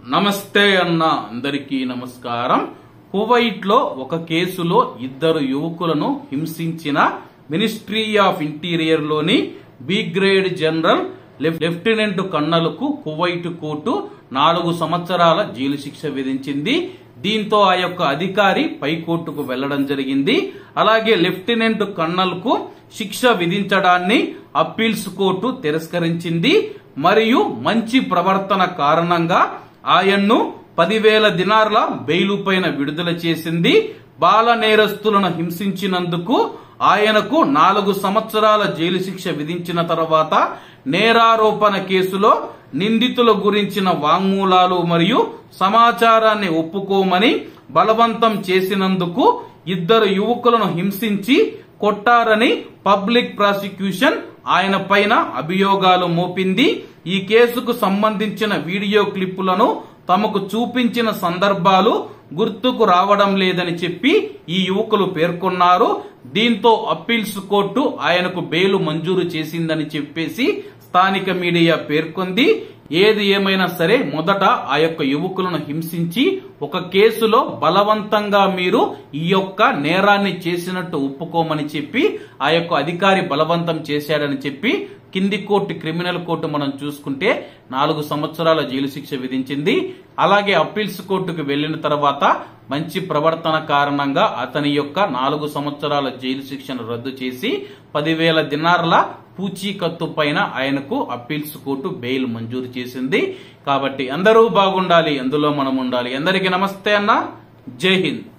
నమస్తే అన్న అందరికీ నమస్కారం కువైట్ లో ఒక కేసులో ఇద్దరు యువకులను హింసించిన మినిస్ట్రీ ఆఫ్ ఇంటీరియర్ లోని బి గ్రేడ్ జనరల్ లెఫ్- లెఫ్టినెంట్ కన్నలకు కువైట్ కోర్టు నాలుగు సంవత్సరాల జైలు శిక్ష విధించింది దీంతో ఆ యొక్క అధికారి పై కోర్టుకు వెళ్లడం జరిగింది అలాగే లెఫ్టినెంట్ కన్నల్ కు శిక్ష విధించడాన్ని అప్పీల్స్ కోర్టు తిరస్కరించింది మరియు మంచి ప్రవర్తన కారణంగా ఆయన్ను పదివేల దినార్ల బెయిలు పైన విడుదల చేసింది బాల నేరస్తులను హింసించినందుకు ఆయనకు నాలుగు సంవత్సరాల జైలు శిక్ష విధించిన తర్వాత నేరారోపణ కేసులో నిందితుల గురించిన వాంగ్మూలాలు మరియు సమాచారాన్ని ఒప్పుకోమని బలవంతం చేసినందుకు ఇద్దరు యువకులను హింసించి కొట్టారని పబ్లిక్ ప్రాసిక్యూషన్ ఆయన పైన అభియోగాలు మోపింది ఈ కేసుకు సంబంధించిన వీడియో క్లిప్పులను తమకు చూపించిన సందర్భాలు గుర్తుకు రావడం లేదని చెప్పి ఈ యువకులు పేర్కొన్నారు దీంతో అప్పీల్స్ కోర్టు ఆయనకు బెయిల్ మంజూరు చేసిందని చెప్పేసి స్థానిక మీడియా పేర్కొంది ఏది ఏమైనా సరే మొదట ఆ యొక్క యువకులను హింసించి ఒక కేసులో బలవంతంగా మీరు ఈ యొక్క నేరాన్ని చేసినట్టు ఒప్పుకోమని చెప్పి ఆ యొక్క అధికారి బలవంతం చేశాడని చెప్పి కింది కోర్టు క్రిమినల్ కోర్టు మనం చూసుకుంటే నాలుగు సంవత్సరాల జైలు శిక్ష విధించింది అలాగే అప్పీల్స్ కోర్టుకు వెళ్లిన తర్వాత మంచి ప్రవర్తన కారణంగా అతని యొక్క నాలుగు సంవత్సరాల జైలు శిక్షను రద్దు చేసి పదివేల దినార్ల పూచీకత్తు పైన ఆయనకు అప్పీల్స్ కోర్టు బెయిల్ మంజూరు చేసింది కాబట్టి అందరూ బాగుండాలి అందులో మనం ఉండాలి అందరికీ నమస్తే అన్న జై హింద్